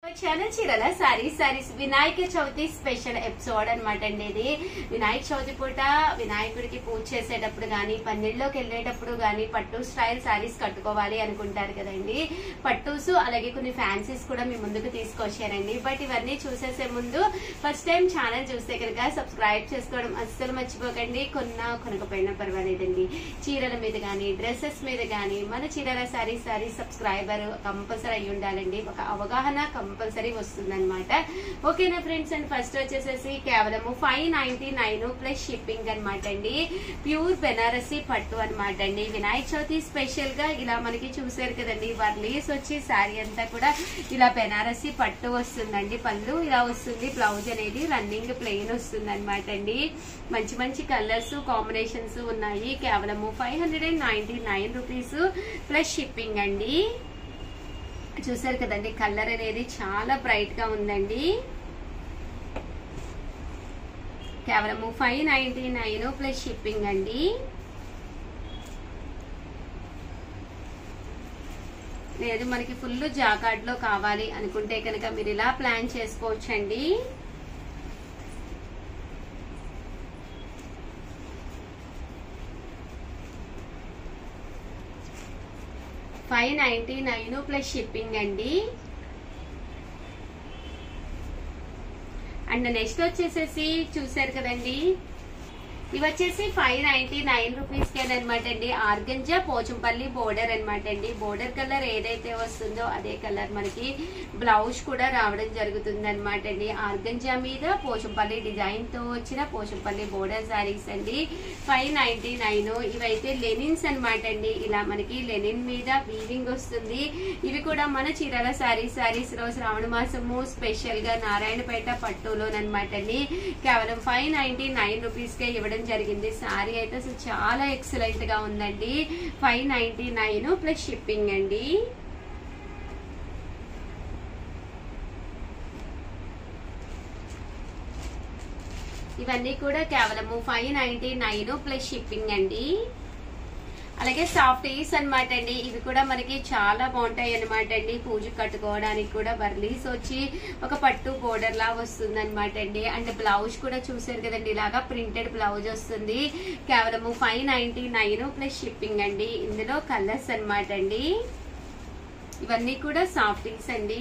channel చీరల saris saris Vinayaka Chavithi special episode అనమాట అండి ఇది వినాయక చవితి పూట వినాయకుడికి పూజ చేసేటప్పుడు గాని పందిళ్ళలోకి వెళ్ళేటప్పుడు గాని పట్టు స్టైల్ సారీస్ కట్టుకోవాలి అనుకుంటారు కదండి పట్టూస్ అలాగే కొన్ని ఫ్యాన్సీస్ కూడా మీ ముందుకు తీసుకొచ్చారండి బట్ ఇవన్నీ చూసేసే ముందు ఫస్ట్ టైం ఛానల్ చూస్తే కనుక సబ్స్క్రైబ్ చేసుకోవడం అస్సలు మర్చిపోకండి కొన్న కొనకపోయినా పర్వాలేదండి చీరల మీద గానీ డ్రెస్సెస్ మీద గానీ మన చీరల సారీ సారీ సబ్స్క్రైబర్ కంపల్సరీ అయి ఉండాలండి ఒక అవగాహన కంపల్సరీ వస్తుందన్నమాట ఓకేనా ఫ్రెండ్స్ అండ్ ఫస్ట్ వచ్చేసేసి కేవలము five ninety nine plus shipping అనమాట అండి ప్యూర్ బెనారసి పట్టు అనమాట అండి వినాయక చవితి స్పెషల్ గా ఇలా మనకి చూసారు కదండి వర్లీస్ వచ్చి శారీ అంతా కూడా ఇలా బెనారసి పట్టు వస్తుందండి పళ్ళు ఇలా వస్తుంది బ్లౌజ్ అనేది రన్నింగ్ ప్లెయిన్ వస్తుంది అనమాట అండి మంచి మంచి కలర్స్ కాంబినేషన్స్ ఉన్నాయి కేవలము five hundred and ninety nine rupees plus shipping అండి చూసారు కదండి కలర్ అనేది చాలా బ్రైట్ గా ఉందండి కేవలము five ninety nine plus shipping అండి లేదు మనకి ఫుల్ జాకార్డ్ లో కావాలి అనుకుంటే కనుక మీరు ఇలా ప్లాన్ చేసుకోవచ్చండి five ninety nine plus shipping అండి అండ్ నెక్స్ట్ వచ్చేసేసి చూసారు కదండి ఇవి వచ్చేసి ఫైవ్ నైన్టీ నైన్ రూపీస్ కి అనమాట అండి ఆర్గంజా పోచంపల్లి బోర్డర్ అనమాట అండి బోర్డర్ కలర్ ఏదైతే వస్తుందో అదే కలర్ మనకి బ్లౌజ్ కూడా రావడం జరుగుతుంది అనమాట అండి ఆర్గంజా మీద పోచంపల్లి డిజైన్ తో వచ్చిన పోచంపల్లి బోర్డర్ శారీస్ అండి ఫైవ్ నైన్టీ నైన్ ఇవైతే లెనిన్స్ అనమాట అండి ఇలా మనకి లెనిన్ మీద వీవింగ్ వస్తుంది ఇవి కూడా మన చీరాల శారీస్ శారీస్ లో శ్రావణ మాసము స్పెషల్ గా నారాయణపేట పట్టులోనమాట అండి కేవలం ఫైవ్ నైన్టీ నైన్ రూపీస్ కే ఇవ్వడం జరిగింది శారీ అయితే అసలు చాలా ఎక్సలెంట్ గా ఉందండి five ninety nine plus shipping అండి ఇవన్నీ కూడా కేవలము five ninety nine plus shipping అండి అలాగే సాఫ్ట్ ఈస్ అనమాట అండి ఇవి కూడా మనకి చాలా బాగుంటాయి అనమాట అండి పూజ కట్టుకోవడానికి కూడా బర్లీస్ వచ్చి ఒక పట్టు బోర్డర్ లా వస్తుంది అనమాట అండి అండ్ బ్లౌజ్ కూడా చూసారు కదండి ఇలాగా ప్రింటెడ్ బ్లౌజ్ వస్తుంది కేవలము five ninety nine plus shipping అండి ఇందులో కలర్స్ అనమాట అండి ఇవన్నీ కూడా సాఫ్ట్ ఈస్ అండి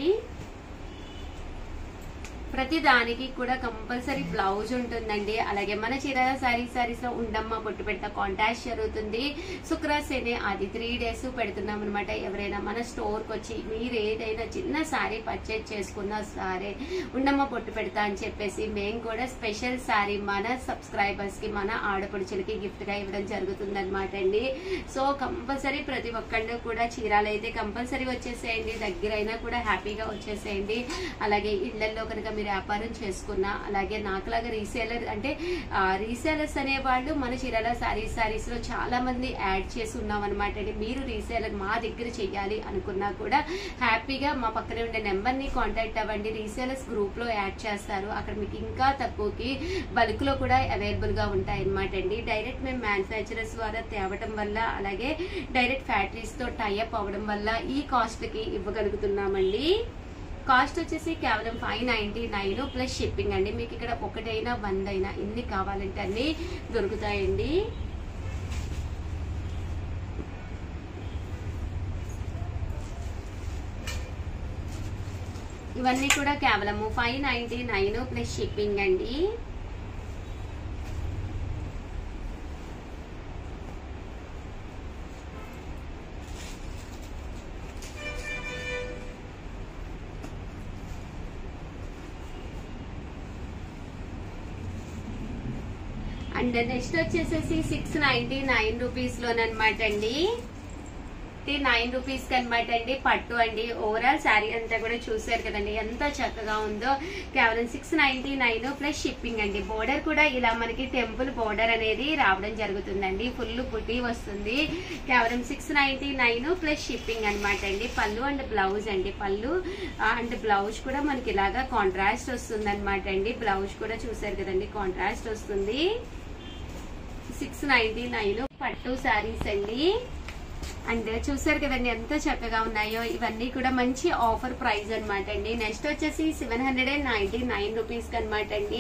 ప్రతి దానికి కూడా కంపల్సరీ బ్లౌజ్ ఉంటుందండి అలాగే మన చీరాల సారీ సారీస్ లో ఉండమ్మ బొట్టు పెట్ట కాంటాక్ట్ జరుగుతుంది శుక్రశని అది త్రీ డేస్ పెడుతున్నాం అనమాట ఎవరైనా మన స్టోర్ కి వచ్చి మీరు ఏదైనా చిన్న సారీ పర్చేజ్ చేసుకున్న సారీ ఉండమ్మ బొట్టు పెడతా అని చెప్పేసి మేము కూడా స్పెషల్ సారీ మన సబ్స్క్రైబర్స్ కి మన ఆడపడుచులకి గిఫ్ట్ గా ఇవ్వడం జరుగుతుంది అనమాట అండి సో కంపల్సరీ ప్రతి ఒక్కళ్ళు కూడా చీరాలు అయితే కంపల్సరీ వచ్చేసేయండి దగ్గరైనా కూడా హ్యాపీగా వచ్చేసేయండి అలాగే ఇళ్లలో కనుక మీరు వ్యాపారం చేసుకున్నా అలాగే నాకులాగా రీసేలర్ అంటే రీసేలర్స్ అనే వాళ్ళు మన చీరాల సారీస్ సారీస్ లో చాలా మంది యాడ్ చేసి ఉన్నాం అనమాట అండి మీరు రీసేలర్ మా దగ్గర చెయ్యాలి అనుకున్నా కూడా హ్యాపీగా మా పక్కనే ఉండే నెంబర్ ని కాంటాక్ట్ అవ్వండి రీసేలర్స్ గ్రూప్ లో యాడ్ చేస్తారు అక్కడ మీకు ఇంకా తక్కువకి బల్క్ లో కూడా అవైలబుల్ గా ఉంటాయి అనమాట అండి డైరెక్ట్ మేము మ్యానుఫ్యాక్చరర్స్ ద్వారా తేవడం వల్ల అలాగే డైరెక్ట్ ఫ్యాక్టరీస్ తో టైఅప్ అవ్వడం వల్ల ఈ కాస్ట్ కి ఇవ్వగలుగుతున్నామండి కాస్ట్ వచ్చేసి కేవలం five ninety nine plus shipping అండి మీకు ఇక్కడ ఒకటైనా వంద అయినా ఎన్ని కావాలంటే అన్ని దొరుకుతాయండి ఇవన్నీ కూడా కేవలము five ninety nine plus shipping అండి అండ్ నెక్స్ట్ వచ్చేసేసి సిక్స్ నైన్టీ నైన్ రూపీస్ లోనమాట అండి నైన్ రూపీస్ అనమాట అండి పట్టు అండి ఓవరాల్ శారీ అంతా కూడా చూసారు కదండి ఎంత చక్కగా ఉందో కేవలం six ninety nine plus shipping అండి బోర్డర్ కూడా ఇలా మనకి టెంపుల్ బోర్డర్ అనేది రావడం జరుగుతుందండి ఫుల్ బుటీ వస్తుంది కేవలం six ninety nine plus shipping అనమాట అండి పళ్ళు అండ్ బ్లౌజ్ అండి పళ్ళు అండ్ బ్లౌజ్ కూడా మనకి ఇలాగా కాంట్రాస్ట్ వస్తుంది అనమాట అండి బ్లౌజ్ కూడా చూసారు కదండి కాంట్రాస్ట్ వస్తుంది సిక్స్ నైన్టీ నైన్ పట్టు శారీస్ అండి అండ్ చూసారు కదండి ఎంత చక్కగా ఉన్నాయో ఇవన్నీ కూడా మంచి ఆఫర్ ప్రైస్ అన్నమాట అండి నెక్స్ట్ వచ్చేసి seven hundred and ninety nine rupees అనమాట అండి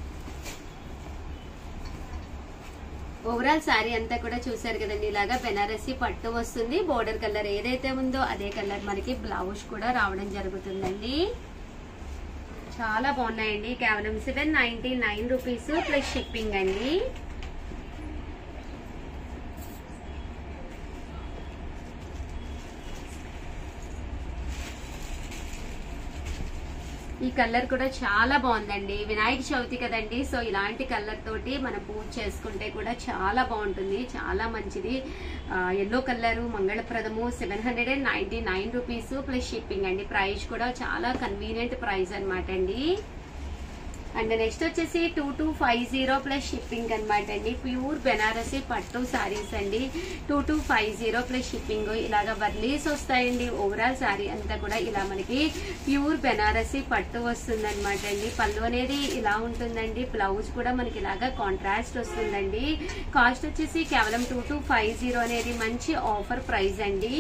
ఓవరాల్ శారీ అంతా కూడా చూసారు కదండి ఇలాగా బెనారసి పట్టు వస్తుంది బోర్డర్ కలర్ ఏదైతే ఉందో అదే కలర్ మనకి బ్లౌజ్ కూడా రావడం జరుగుతుందండి చాలా బాగున్నాయండి కేవలం seven ninety nine rupees plus shipping అండి ఈ కలర్ కూడా చాలా బాగుందండి వినాయక చవితి కదండి సో ఇలాంటి కలర్ తోటి మనం పూజ చేసుకుంటే కూడా చాలా బాగుంటుంది చాలా మంచిది ఎల్లో కలర్ మంగళప్రదము seven hundred and ninety nine rupees plus shipping అండి ప్రైస్ కూడా చాలా కన్వీనియంట్ ప్రైస్ అనమాట అండి అండ్ నెక్స్ట్ వచ్చేసి two two five zero plus shipping అనమాట అండి ప్యూర్ బెనారసి పట్టు సారీస్ అండి two two five zero plus shipping ఇలాగ వర్లీస్ వస్తాయండి ఓవరాల్ సారీ అంతా కూడా ఇలా మనకి ప్యూర్ బెనారసి పట్టు వస్తుంది అనమాట అండి పళ్ళు అనేది ఇలా ఉంటుందండి బ్లౌజ్ కూడా మనకి ఇలాగా కాంట్రాస్ట్ వస్తుందండి కాస్ట్ వచ్చేసి కేవలం టూ టూ ఫైవ్ జీరో అనేది మంచి ఆఫర్ ప్రైస్ అండి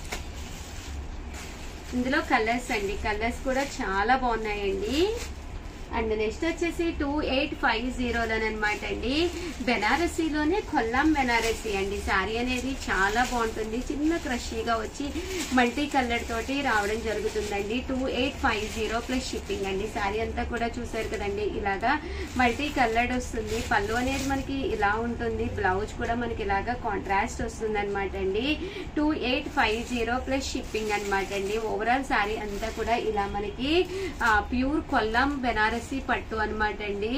ఇందులో కలర్స్ అండి కలర్స్ కూడా చాలా బాగున్నాయండి అండ్ నెక్స్ట్ వచ్చేసి టూ ఎయిట్ ఫైవ్ జీరోలోనమాట అండి బెనారసీలోనే కొల్లాం బెనారసీ అండి శారీ అనేది చాలా బాగుంటుంది చిన్న క్రషీగా వచ్చి మల్టీ కలర్ తోటి రావడం జరుగుతుందండి two eight five zero plus shipping అండి శారీ అంతా కూడా చూసారు కదండి ఇలాగా మల్టీ కలర్డ్ వస్తుంది పళ్ళు అనేది మనకి ఇలా ఉంటుంది బ్లౌజ్ కూడా మనకి ఇలాగా కాంట్రాస్ట్ వస్తుంది అనమాట అండి two eight five zero plus shipping అనమాట అండి ఓవరాల్ శారీ అంతా కూడా ఇలా మనకి ప్యూర్ కొల్లం బెనారసీ పట్టు అనమాట అండి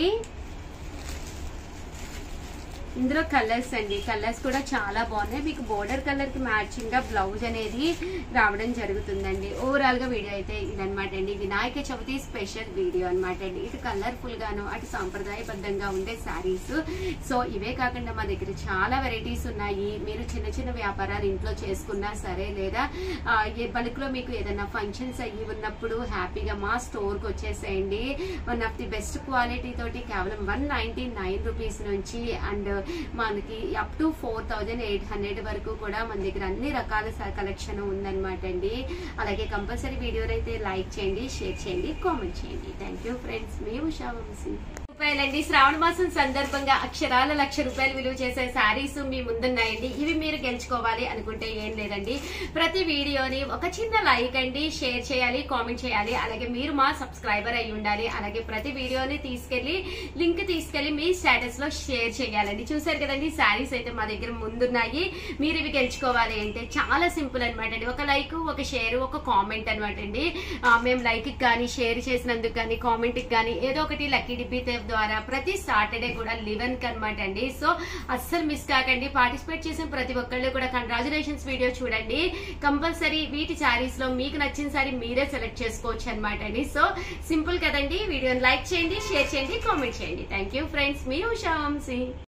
ఇందులో కలర్స్ అండి కలర్స్ కూడా చాలా బాగున్నాయి మీకు బోర్డర్ కలర్ కి మ్యాచింగ్ గా బ్లౌజ్ అనేది రావడం జరుగుతుందండి ఓవరాల్ గా వీడియో అయితే ఇదనమాట అండి వినాయక చవితి స్పెషల్ వీడియో అనమాట అండి ఇటు కలర్ఫుల్ గాను అటు సాంప్రదాయబద్ధంగా ఉండే శారీస్ సో ఇవే కాకుండా మా దగ్గర చాలా వెరైటీస్ ఉన్నాయి మీరు చిన్న చిన్న వ్యాపారాలు ఇంట్లో చేసుకున్నా సరే లేదా ఆ, ఏ బల్క్ లో మీకు ఏదైనా ఫంక్షన్స్ అయ్యి ఉన్నప్పుడు హ్యాపీగా మా స్టోర్ కి వచ్చేసేయండి one of the best quality తోటి కేవలం వన్ నైన్టీ నైన్ రూపీస్ నుంచి అండ్ మనకి up to four thousand eight hundred వరకు కూడా మన దగ్గర అన్ని రకాల కలెక్షన్ ఉందన్నమాట అండి అలాగే కంపల్సరీ వీడియోని అయితే లైక్ చేయండి షేర్ చేయండి కామెంట్ చేయండి థ్యాంక్ యూ ఫ్రెండ్స్ మీ ఉషా వంశీ రూపాయలండి శ్రావణ మాసం సందర్భంగా అక్షరాల లక్ష రూపాయలు విలువ చేసే శారీస్ మీ ముందున్నాయండి ఇవి మీరు గెలుచుకోవాలి అనుకుంటే ఏం లేదండి ప్రతి వీడియోని ఒక చిన్న లైక్ అండి షేర్ చేయాలి కామెంట్ చేయాలి అలాగే మీరు మా సబ్స్క్రైబర్ అయి ఉండాలి అలాగే ప్రతి వీడియోని తీసుకెళ్లి లింక్ తీసుకెళ్లి మీ స్టేటస్ లో షేర్ చేయాలండి చూసారు కదండి శారీస్ అయితే మా దగ్గర ముందున్నాయి మీరు ఇవి గెలుచుకోవాలి అంటే చాలా సింపుల్ అనమాట అండి ఒక లైక్ ఒక షేర్ ఒక కామెంట్ అనమాట అండి ఆ, మేము లైక్ కానీ షేర్ చేసినందుకు కానీ కామెంట్ కి కానీ ఏదో ఒకటి లక్కీ డిబ్బీ టేప్ ద్వారా ప్రతి సాటర్డే కూడా లివెన్ కి అనమాట అండి సో అస్సలు మిస్ కాకండి పార్టిసిపేట్ చేసిన ప్రతి ఒక్కళ్ళు కూడా కంగ్రాచులేషన్స్ వీడియో చూడండి కంపల్సరీ వీటి శారీస్ లో మీకు నచ్చిన సారీ మీరే సెలెక్ట్ చేసుకోవచ్చు అనమాట అండి సో సింపుల్ కదండి వీడియోని లైక్ చేయండి షేర్ చేయండి కామెంట్ చేయండి థ్యాంక్ యూ ఫ్రెండ్స్ మీ ఉషా వంశీ